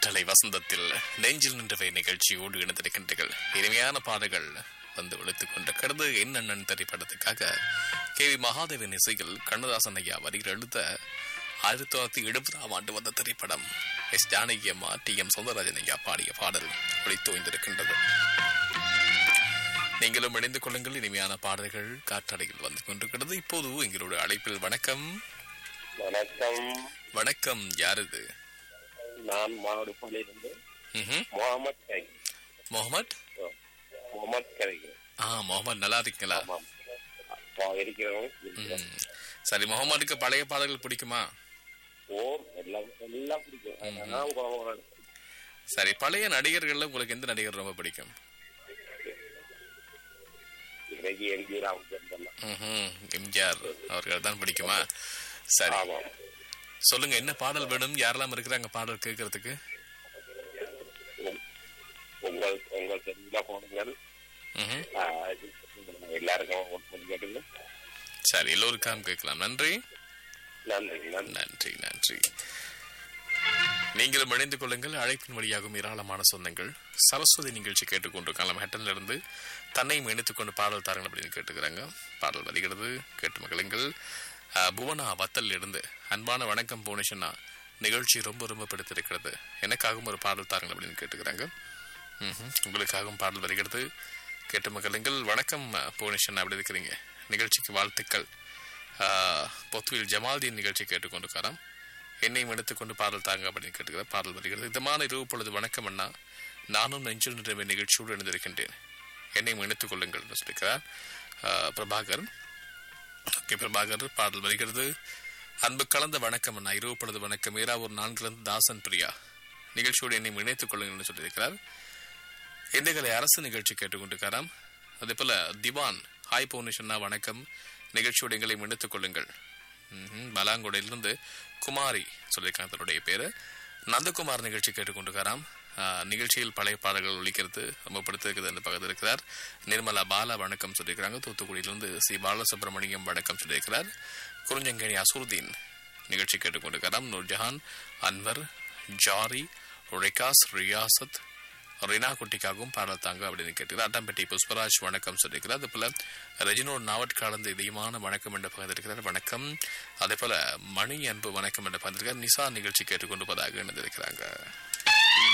காற்றலை வசந்தத்தில் நெஞ்சில் நின்றவை நிகழ்ச்சியோடு இணைந்திருக்கின்றீர்கள் இனிமையான பாடல்கள் வந்து விழுத்துக் கொண்ட கடந்து என்னண்ணன் திரைப்படத்துக்காக கே வி மகாதேவன் இசையில் கண்ணதாசன் ஐயா வரிகள் எழுத ஆயிரத்தி தொள்ளாயிரத்தி எழுபதாம் ஆண்டு வந்த திரைப்படம் எஸ் ஜானகி அம்மா டி எம் சௌந்தரராஜன் ஐயா பாடிய பாடல் ஒளித்தோய்ந்திருக்கின்றது நீங்களும் இணைந்து கொள்ளுங்கள் இனிமையான பாடல்கள் காற்றலையில் வந்து கொண்டிருக்கிறது இப்போது எங்களோட அழைப்பில் வணக்கம் வணக்கம் வணக்கம் யார் இது நான் மாடுபாளையிலிருந்து ம்ஹும். முகமது கை முகமது முகமது கரைக்கிறேன் ஆ முகமது நல்லா இருக்கீங்களா ஆமாம் அப்பா இருக்கிறோம் இருக்கிறோம். ம். சரி முகமதுக்கு பழைய பாடல்கள் பிடிக்குமா ஓ எல்லாம் எல்லாம் பிடிக்கும் நான் கோவம் சரி பழைய நடிகர்கள்ல உங்களுக்கு எந்த நடிகர் ரொம்ப பிடிக்கும் இன்னைக்கு எம்ஜி ராமச்சந்திரன் ம்ஹும். எம்ஜிஆர் அவர்கள் தான் பிடிக்குமா சரி ஆமாம் சொல்லுங்க என்ன பாடல் வேணும் யாரெல்லாம் இருக்கிறாங்க பாடல் கேட்கறதுக்கு உங்- உங்கள் உங்கள் தெரிஞ்ச போனுங்கள் ம்ஹும். எல்லாருக்கும் ஓட் பண்ணி கேட்டுங்க சரி எல்லோருக்காகவும் கேட்கலாம் நன்றி நன்றி நன்றி நன்றி நன்றி நீங்களும் இணைந்து கொள்ளுங்கள் அழைப்பின் வழியாகும் ஏராளமான சொந்தங்கள் சரஸ்வதி நிகழ்ச்சி கேட்டுக்கொண்டிருக்கலாம் ஹெட்டன்ல இருந்து தன்னை இணைத்துக் கொண்டு பாடல் தாருங்கள் அப்படின்னு கேட்டுக்கிறாங்க பாடல் வருகிறது கேட்டு மகளுங்கள் அஹ், புவனா வத்தல் இருந்து அன்பான வணக்கம் போனிஷன்னா நிகழ்ச்சி ரொம்ப ரொம்ப பிடித்திருக்கிறது எனக்காகவும் ஒரு பாடல் தாருங்கள் அப்படின்னு கேட்டுக்கிறாங்க ம்ஹும். உங்களுக்காகவும் பாடல் வருகிறது கேட்டு மகளுங்கள் வணக்கம் போனிஷன் அப்படி இருக்கிறீங்க நிகழ்ச்சிக்கு வாழ்த்துக்கள் ஆஹ், பொத்துவில் ஜமால்தீன் நிகழ்ச்சி கேட்டுக்கொண்டிருக்காராம் என்னையும் எடுத்துக்கொண்டு பாடல் தாங்க அப்படின்னு கேட்டுக்கிற பாடல் வருகிறது இதமான இரவு பொழுது வணக்கம் அண்ணா நானும் நெஞ்சில் நின்றவை நிகழ்ச்சியோடு இணைந்திருக்கின்றேன் என்னையும் இணைத்துக் கொள்ளுங்கள் என்று சொல்லிக்கிறார் ஆஹ், பிரபாகர் ஓகே பிரபாகர் பாடல் வருகிறது அன்பு கலந்த வணக்கம் அண்ணா இரவு பொழுது வணக்கம் ஏராவூர் நான்கிலிருந்து தாசன் பிரியா நிகழ்ச்சியோடு என்னையும் இணைத்துக் கொள்ளுங்கள் என்று சொல்லியிருக்கிறார் இந்துகளை அரசு நிகழ்ச்சி கேட்டுக்கொண்டிருக்காராம் அதே போல திவான் ஹாய் பவுனிஷன்னா வணக்கம் நிகழ்ச்சியோடு எங்களை இணைத்துக் கொள்ளுங்கள் ம்ஹும். பலாங்குடையிலிருந்து குமாரி சொல்லியிருக்காங்க தன்னுடைய பேரு நந்தகுமார் நிகழ்ச்சி கேட்டுக்கொண்டிருக்காராம் ஆஹ், நிகழ்ச்சியில் பழைய பாடல்கள் ஒழிக்கிறது ரொம்ப பிடித்திருக்குது அந்த பக்கத்தில் இருக்கிறார் நிர்மலா பாலா வணக்கம் சொல்லியிருக்கிறாங்க தூத்துக்குடியிலிருந்து சி பாலசுப்ரமணியம் வணக்கம் சொல்லியிருக்கிறார் குறிஞ்சங்கேணி அசூர்தீன் நிகழ்ச்சி கேட்டுக்கொண்டிருக்கிறார் நூர்ஜஹான் அன்வர் ஜாரி ரிகாஸ் ரியாசத் ரீனா குட்டிக்காகவும் பாடல் தாங்க அப்படின்னு கேட்டுக்கிறார் அட்டம்பட்டி புஷ்பராஜ் வணக்கம் சொல்லியிருக்கிறார் அதே போல ரெஜினோட் நாவட் கலந்து இதயமான வணக்கம் என்று பகிர்ந்திருக்கிறார் வணக்கம் அதே போல மணி அன்பு வணக்கம் என்று பகிர்ந்திருக்கிறார் நிசா நிகழ்ச்சி கேட்டுக்கொண்டு பதாக இணைந்திருக்கிறாங்க